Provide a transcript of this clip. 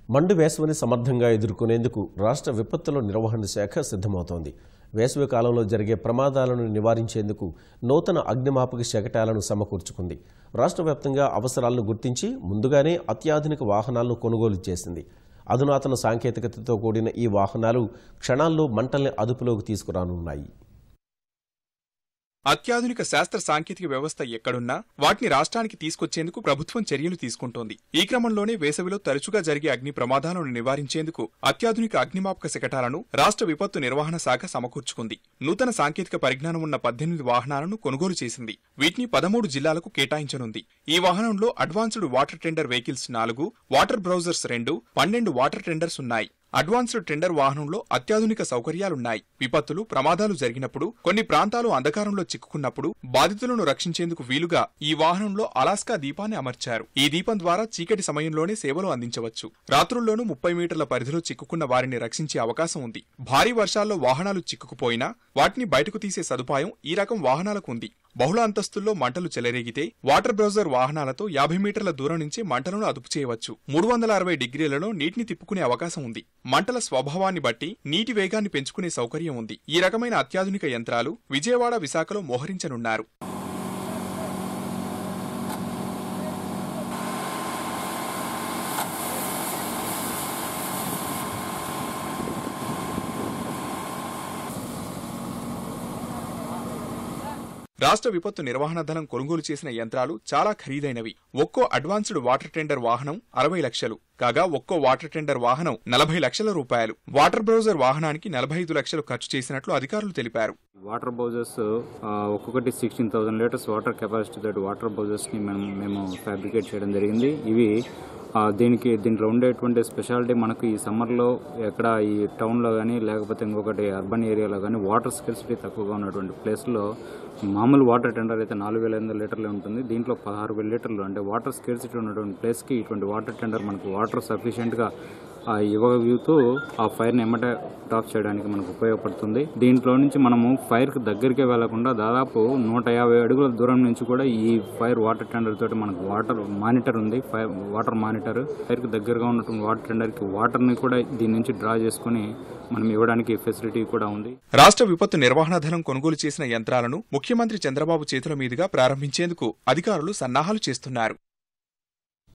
మండు వేసవిని సమర్థంగా ఎదుర్కొనేందుకు రాష్ట్ర విపత్తుల నిర్వహణ శాఖ సిద్ధమవుతోంది వేసవి కాలంలో జరిగే ప్రమాదాలను నివారించేందుకు నూతన అగ్నిమాపక శకటాలను సమకూర్చుకుంది రాష్ట్ర వ్యాప్తంగా అవసరాలను గుర్తించి ముందుగానే అత్యాధునిక వాహనాలను కొనుగోలు చేసింది అధునాతన సాంకేతికతతో కూడిన ఈ వాహనాలు క్షణాల్లో మంటల్ని అదుపులోకి తీసుకురానున్నాయి అత్యాధునిక శాస్త్ర సాంకేతిక వ్యవస్థ ఎక్కడున్నా వాటిని రాష్ట్రానికి తీసుకొచ్చేందుకు ప్రభుత్వం చర్యలు తీసుకుంటోంది ఈ క్రమంలోనే వేసవిలో తరచుగా జరిగే అగ్ని ప్రమాదాలను నివారించేందుకు అత్యాధునిక అగ్నిమాపక శకటాలను రాష్ట్ర విపత్తు నిర్వహణ శాఖ సమకూర్చుకుంది నూతన సాంకేతిక పరిజ్ఞానం ఉన్న పద్దెనిమిది వాహనాలను కొనుగోలు చేసింది వీటిని పదమూడు జిల్లాలకు కేటాయించనుంది ఈ వాహనంలో అడ్వాన్స్డ్ వాటర్ టెండర్ వెహికల్స్ నాలుగు వాటర్ బ్రౌజర్స్ రెండు పన్నెండు వాటర్ టెండర్స్ ఉన్నాయి అడ్వాన్స్డ్ టెండర్ వాహనంలో అత్యాధునిక సౌకర్యాలున్నాయి విపత్తులు ప్రమాదాలు జరిగినప్పుడు కొన్ని ప్రాంతాలు అంధకారంలో చిక్కుకున్నప్పుడు బాధితులను రక్షించేందుకు వీలుగా ఈ వాహనంలో అలాస్కా దీపాన్ని అమర్చారు ఈ దీపం ద్వారా చీకటి సమయంలోనే సేవలు అందించవచ్చు రాత్రుల్లోనూ ముప్పై మీటర్ల పరిధిలో చిక్కుకున్న వారిని రక్షించే అవకాశం ఉంది భారీ వర్షాల్లో వాహనాలు చిక్కుకుపోయినా వాటిని బయటకు తీసే సదుపాయం ఈ రకం వాహనాలకు ఉంది బహుళ అంతస్తుల్లో మంటలు చెలరేగితే వాటర్ బ్రౌజర్ వాహనాలతో యాభై మీటర్ల దూరం నుంచి మంటలను అదుపు చేయవచ్చు మూడు వందల అరవై డిగ్రీలలో నీటిని తిప్పుకునే అవకాశం ఉంది మంటల స్వభావాన్ని బట్టి నీటి వేగాన్ని పెంచుకునే సౌకర్యం ఉంది ఈ రకమైన అత్యాధునిక యంత్రాలు విజయవాడ విశాఖలో మోహరించనున్నారు రాష్ట్ర విపత్తు నిర్వహణ ధనం కొనుగోలు చేసిన యంత్రాలు చాలా ఖరీదైనవి ఒక్కో అడ్వాన్స్డ్ వాటర్ టెండర్ వాహనం అరవై లక్షలు కాగా ఒక్కో వాటర్ టెండర్ వాహనం నలభై లక్షల రూపాయలు వాటర్ బ్రౌజర్ వాహనానికి నలభై ఐదు లక్షలు ఖర్చు చేసినట్లు అధికారులు తెలిపారు వాటర్ బౌజర్స్ ఆ, ఒక్కొక్కటి sixteen thousand litres water capacity తోటి వాటర్ బౌజర్స్ని మనం మేము ఫ్యాబ్రికేట్ చేయడం జరిగింది ఇవి ఆ, దీనికి దీంట్లో ఉండేటువంటి స్పెషాలిటీ మనకు ఈ సమ్మర్లో ఎక్కడ ఈ టౌన్లో కానీ లేకపోతే ఇంకొకటి అర్బన్ ఏరియాలో కానీ వాటర్ స్కెర్సిటీ తక్కువగా ఉన్నటువంటి ప్లేస్లో మామూలు వాటర్ టెండర్ అయితే నాలుగు వేల ఎనిమిది లీటర్లు ఉంటుంది దీంట్లో పదహారు వేల లీటర్లు అంటే వాటర్ స్కెర్సిటీ ఉన్నటువంటి ప్లేస్కి ఇటువంటి వాటర్ టెండర్ మనకు వాటర్ సఫిషియెంట్గా ఆ ఇవ్వగలుగుతూ ఆ ఫైర్ని ఎమ్మటే టాప్ చేయడానికి మనకు ఉపయోగపడుతుంది దీంట్లో నుంచి మనము ఫైర్కి దగ్గరికే వెళ్లకుండా దాదాపు నూట యాభై అడుగుల దూరం నుంచి కూడా ఈ ఫైర్ వాటర్ టెండర్ తోటి మనకు వాటర్ మానిటర్ ఉంది ఫైర్ వాటర్ మానిటర్ ఫైర్కి దగ్గరగా ఉన్నటువంటి వాటర్ టెండర్కి వాటర్ని కూడా దీని నుంచి డ్రా చేసుకుని మనం ఇవ్వడానికి ఫెసిలిటీ కూడా ఉంది రాష్ట్ర విపత్తు నిర్వహణ ధనం కొనుగోలు చేసిన యంత్రాలను ముఖ్యమంత్రి చంద్రబాబు చేతుల మీదుగా ప్రారంభించేందుకు అధికారులు సన్నాహాలు చేస్తున్నారు